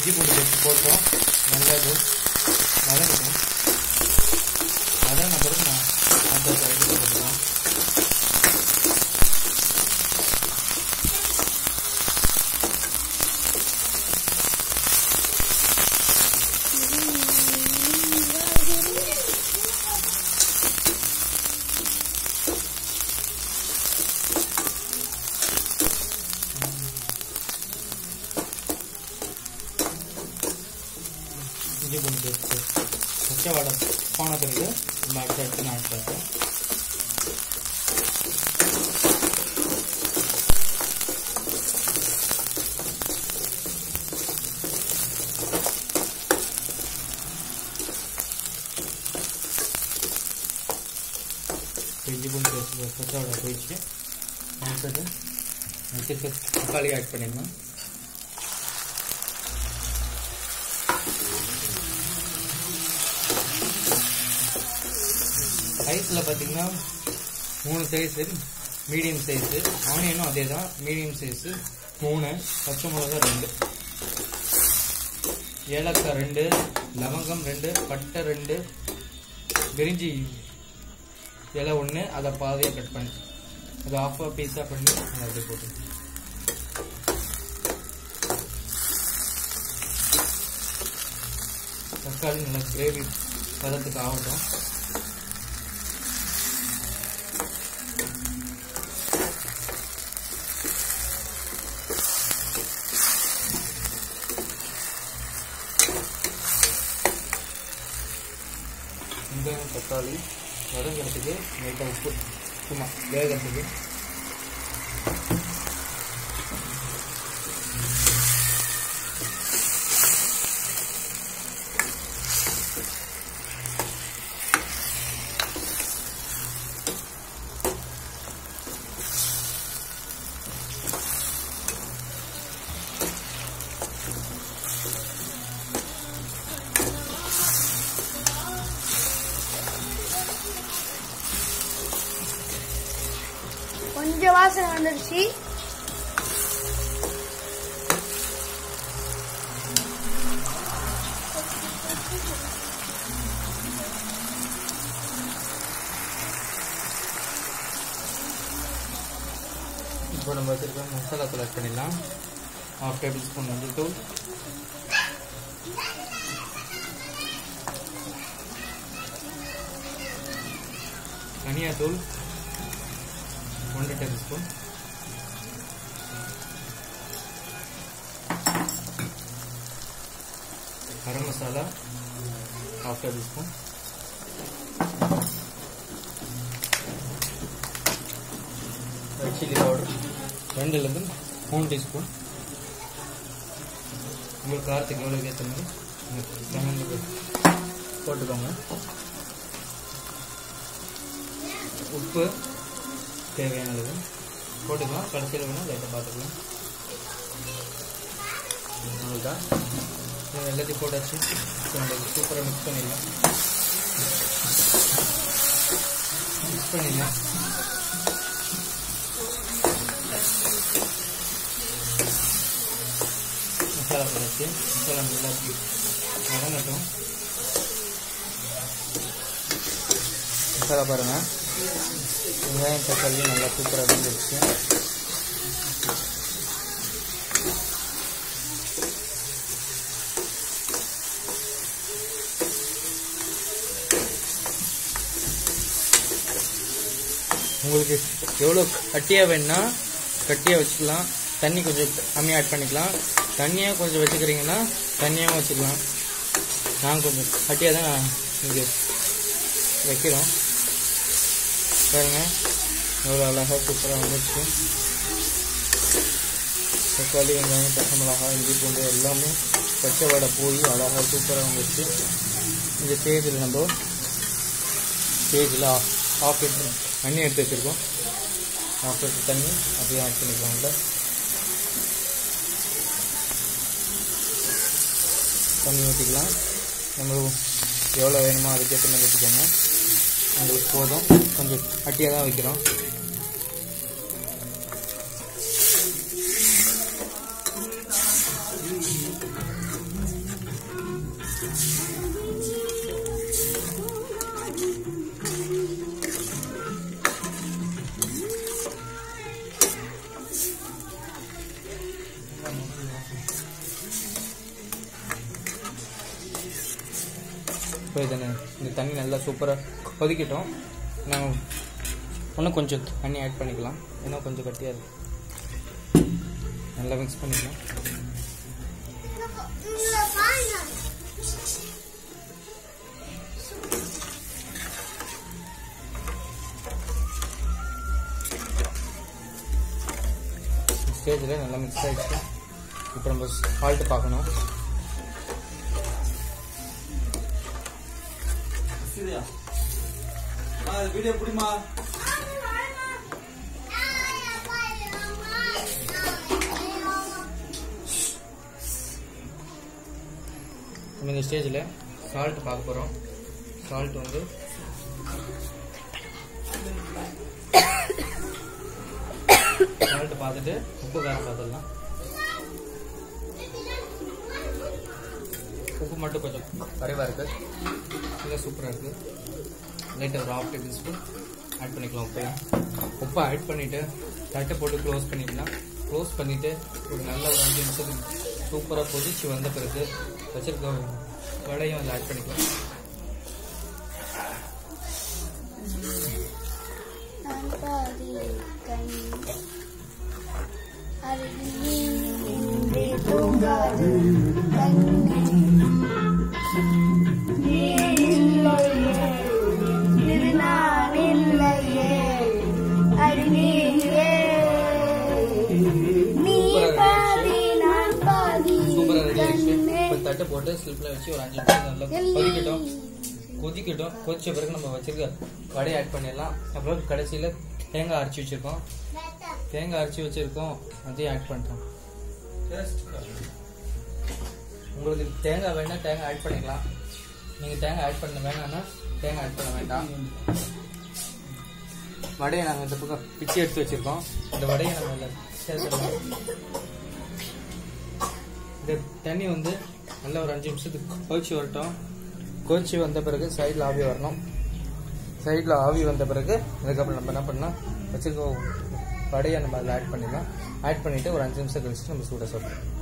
இஞ்சி பூண்டு பேஸ்ட் போட்டோம் நல்லது வதங்கட்டும் வதங்கின பிறகு நான் அந்த சைடில் போட்டுக்கலாம் இஞ்சி பூண்டு பேஸ்ட் பச்சை வடை போன பிறகு மற்ற எடுத்து நான் எடுத்துருக்கேன் இஞ்சி பூண்டு பேஸ்ட் பச்சை வடை போயிடுச்சு அடுத்தது அடுத்து தக்காளி ஆட் பண்ணிடணும் சைஸில் பார்த்தீங்கன்னா மூணு சைஸு மீடியம் சைஸு ஆனியனும் அதே தான் மீடியம் சைஸு மூணு பச்சை மிளகா ரெண்டு ஏலக்காய் ரெண்டு லவங்கம் ரெண்டு பட்டை ரெண்டு பிரிஞ்சி இலை ஒன்று அதை பாதியாக கட் பண்ணி அதை ஆஃப் ஆஃப் பீஸாக பண்ணி அதை அப்படியே போட்டு தக்காளி நல்லா கிரேவி பதத்துக்கு ஆகட்டும் வெங்காயம் தக்காளி வதங்கிறதுக்கு லைட்டாக உப்பு சும்மா வேகிறதுக்கு கொஞ்சம் வாசனை வந்துருச்சு இப்போ நம்ம வச்சிருக்க மசாலா தூள் ஆட் பண்ணிடலாம் ஹாஃப் டேபிள் ஸ்பூன் மஞ்சள் தூள் தனியாத்தூள் ஒன்றரை tablespoon garam masala half tablespoon red chilli powder ரெண்டுலேருந்து மூணு டீஸ்பூன் உங்களுக்கு காரத்துக்கு எவ்வளோ ஏற்ற மாதிரி உங்களுக்கு தகுந்த போட்டுக்கோங்க உப்பு தேவையான அளவு போட்டுக்கலாம் கடைசியில் வேணால் லைட்டாக பார்த்துக்கலாம் அவ்வளோதான் இது எல்லாத்தையும் போட்டாச்சு இப்போ நம்ம சூப்பராக மிக்ஸ் பண்ணிடலாம் மிக்ஸ் பண்ணிடலாம் மசாலா போட்டாச்சு மசாலா நல்லா வதங்கட்டும் மசாலா பாருங்கள் வெங்காயம் தக்காளி நல்லா சூப்பராக வந்துருச்சு உங்களுக்கு எவ்வளோ கட்டியாக வேணும்னா கட்டியாக வச்சுக்கலாம் தண்ணி கொஞ்சம் கம்மியாக ஆட் பண்ணிக்கலாம் தண்ணியாக கொஞ்சம் வச்சுக்கிறீங்கன்னா தண்ணியாகவும் வச்சுக்கலாம் நாங்கள் கொஞ்சம் கட்டியாக தான் இங்கே வைக்கிறோம் பாருங்க எவ்வளோ அழகாக சூப்பராக வந்துருச்சு தக்காளி வெங்காயம் பச்சை மிளகா இஞ்சி பூண்டு எல்லாமே பச்சை வடை போய் அழகாக சூப்பராக வந்துருச்சு இந்த ஸ்டேஜில் நம்ம ஸ்டேஜில் ஆஃப் லிட்டர் தண்ணி எடுத்து வச்சுருக்கோம் ஆஃப் லிட்டர் தண்ணி அப்படியே ஆட் பண்ணிக்கலாம் உள்ள தண்ணி ஊற்றிக்கலாம் நம்ம எவ்வளோ வேணுமோ அதுக்கேற்ற மாதிரி ஊற்றிக்கோங்க உங்களுக்கு போதும் கொஞ்சம் கட்டியாக தான் வைக்கிறோம் இப்போ இதை இந்த தண்ணி நல்லா சூப்பராக கொதிக்கட்டும் நான் இன்னும் கொஞ்சம் தண்ணி ஆட் பண்ணிக்கலாம் இன்னும் கொஞ்சம் கட்டியாக இருக்கு நல்லா மிக்ஸ் பண்ணிக்கலாம் ஸ்டேஜில் நல்லா மிக்ஸ் ஆகிடுச்சு இப்போ நம்ம சால்ட்டு பார்க்கணும் சரியா வீடியோ பிடிமா நம்ம இந்த ஸ்டேஜில் சால்ட் பார்க்க போகிறோம் சால்ட் வந்து சால்ட் பார்த்துட்டு உப்பு காரம் பார்த்துடலாம் உப்பு மட்டும் கொஞ்சம் குறைவாக இருக்குது நல்லா சூப்பராக இருக்குது லைட்டாக ஒரு ஹாஃப் டேபிள் ஸ்பூன் ஆட் பண்ணிக்கலாம் உப்பையும் உப்பை ஆட் பண்ணிவிட்டு தட்டை போட்டு க்ளோஸ் பண்ணிக்கலாம் க்ளோஸ் பண்ணிவிட்டு ஒரு நல்ல ஒரு அஞ்சு நிமிஷத்துக்கு சூப்பராக கொதிச்சு வந்த பிறகு வச்சிருக்க வடையும் அதில் ஆட் பண்ணிக்கலாம் தூங்காது கண்ணே நீ இல்லையே இது நான் இல்லையே அது நீயே நீ பாதி நான் பாதி சூப்பராக ரெடி ஆயிடுச்சு கண்ணே இப்போ தட்டை போட்டு ஸ்லிப்பில் வச்சு ஒரு அஞ்சு நிமிஷம் நல்லா கொதிக்கட்டும் கொதிக்கட்டும் கொதிச்ச பிறகு நம்ம வச்சிருக்க வடையை ஆட் பண்ணிடலாம் அப்புறம் கடைசியில் தேங்காய் அரைச்சி வச்சிருக்கோம் தேங்காய் அரைச்சி வச்சிருக்கோம் அதையும் ஆட் பண்ணிட்டோம் உங்களுக்கு தேங்காய் வேணா தேங்காய் ஆட் பண்ணிக்கலாம் நீங்கள் தேங்காய் ஆட் பண்ண வேணாம்னா தேங்காய் ஆட் பண்ண வேண்டாம் வடையை நாங்கள் இந்த பக்கம் பிச்சு எடுத்து வச்சிருக்கோம் இந்த வடையை நம்ம இதில் சேர்த்துக்கலாம் இந்த தண்ணி வந்து நல்லா ஒரு அஞ்சு நிமிஷத்துக்கு கொதிச்சு வரட்டும் கொதிச்சு வந்த பிறகு சைடில் ஆவி வரணும் சைடில் ஆவி வந்த பிறகு அதுக்கப்புறம் நம்ம என்ன பண்ணலாம் வச்சிருக்க வடையை நம்ம அதில் ஆட் பண்ணிடலாம் ஆட் பண்ணிவிட்டு ஒரு அஞ்சு நிமிஷம் கழிச்சு நம்ம சூட சாப்பிடலாம்